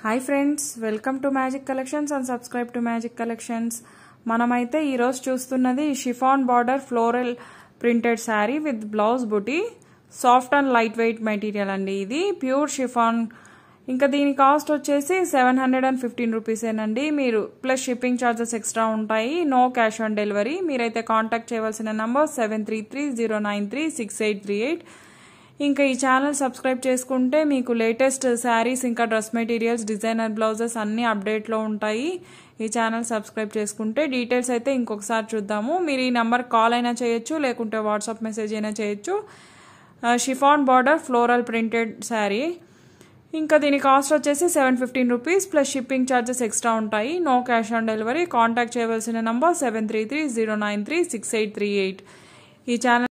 hi friends welcome to magic collections and subscribe to magic collections మనమైతే ఈరోజు చూస్తున్నది chiffon border floral printed sari with blouse బుటీ soft and light weight material అండి ఇది pure chiffon ఇంకా దీని కాస్ట్ వచ్చేసి సెవెన్ హండ్రెడ్ అండ్ ఫిఫ్టీన్ రూపీసేనండి మీరు ప్లస్ షిప్పింగ్ ఛార్జెస్ ఎక్స్ట్రా ఉంటాయి నో క్యాష్ ఆన్ డెలివరీ మీరైతే కాంటాక్ట్ చేయవలసిన number seven three three zero nine three six eight three eight ఇంకా ఈ ఛానల్ సబ్స్క్రైబ్ చేసుకుంటే మీకు లేటెస్ట్ శారీస్ ఇంకా డ్రెస్ మెటీరియల్స్ డిజైనర్ బ్లౌజెస్ అన్నీ అప్డేట్లో ఉంటాయి ఈ ఛానల్ సబ్స్క్రైబ్ చేసుకుంటే డీటెయిల్స్ అయితే ఇంకొకసారి చూద్దాము మీరు ఈ నెంబర్ కాల్ అయినా చేయొచ్చు లేకుంటే వాట్సాప్ మెసేజ్ అయినా చేయొచ్చు chiffon border floral printed sari ఇంకా దీని కాస్ట్ వచ్చేసి seven fifteen rupees plus shipping charges extra ఉంటాయి no cash on delivery contact చేయవలసిన number seven three three zero nine three six eight three eight ఈ ఛానల్